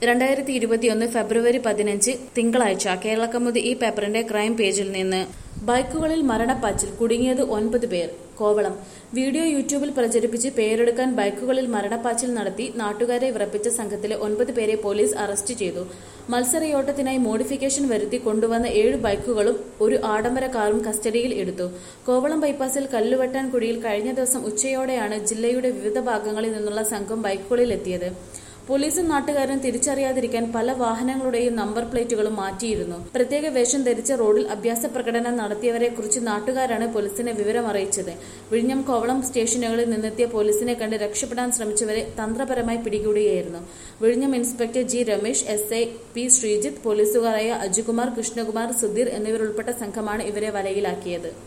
രണ്ടായിരത്തി ഇരുപത്തിയൊന്ന് ഫെബ്രുവരി പതിനഞ്ച് തിങ്കളാഴ്ച കേരളക്കമുതി ഈ പേപ്പറിന്റെ ക്രൈം പേജിൽ നിന്ന് ബൈക്കുകളിൽ മരണപ്പാച്ചിൽ കുടുങ്ങിയത് ഒൻപത് പേർ കോവളം വീഡിയോ യൂട്യൂബിൽ പ്രചരിപ്പിച്ച് പേരെടുക്കാൻ ബൈക്കുകളിൽ മരണപ്പാച്ചിൽ നടത്തി നാട്ടുകാരെ വിറപ്പിച്ച സംഘത്തിലെ ഒൻപത് പേരെ പോലീസ് അറസ്റ്റ് ചെയ്തു മത്സരയോട്ടത്തിനായി മോഡിഫിക്കേഷൻ വരുത്തി കൊണ്ടുവന്ന ഏഴ് ബൈക്കുകളും ഒരു ആഡംബര കാറും കസ്റ്റഡിയിൽ എടുത്തു കോവളം ബൈപ്പാസിൽ കല്ലുവെട്ടാൻ കുഴിയിൽ കഴിഞ്ഞ ദിവസം ഉച്ചയോടെയാണ് ജില്ലയുടെ വിവിധ ഭാഗങ്ങളിൽ നിന്നുള്ള സംഘം ബൈക്കുകളിൽ എത്തിയത് പോലീസും നാട്ടുകാരും തിരിച്ചറിയാതിരിക്കാൻ പല വാഹനങ്ങളുടെയും നമ്പർ പ്ലേറ്റുകളും മാറ്റിയിരുന്നു പ്രത്യേക വേഷം ധരിച്ച റോഡിൽ അഭ്യാസ പ്രകടനം നടത്തിയവരെ കുറിച്ച് നാട്ടുകാരാണ് പോലീസിനെ വിവരം അറിയിച്ചത് വിഴിഞ്ഞം കോവളം സ്റ്റേഷനുകളിൽ നിന്നെത്തിയ പോലീസിനെ കണ്ട് രക്ഷപ്പെടാൻ ശ്രമിച്ചവരെ തന്ത്രപരമായി പിടികൂടുകയായിരുന്നു വിഴിഞ്ഞം inspector G Ramesh S I P Sreejith പോലീസുകാരായ അജുകുമാർ കൃഷ്ണകുമാർ സുധീർ എന്നിവരുൾപ്പെട്ട സംഘമാണ് ഇവരെ വലയിലാക്കിയത്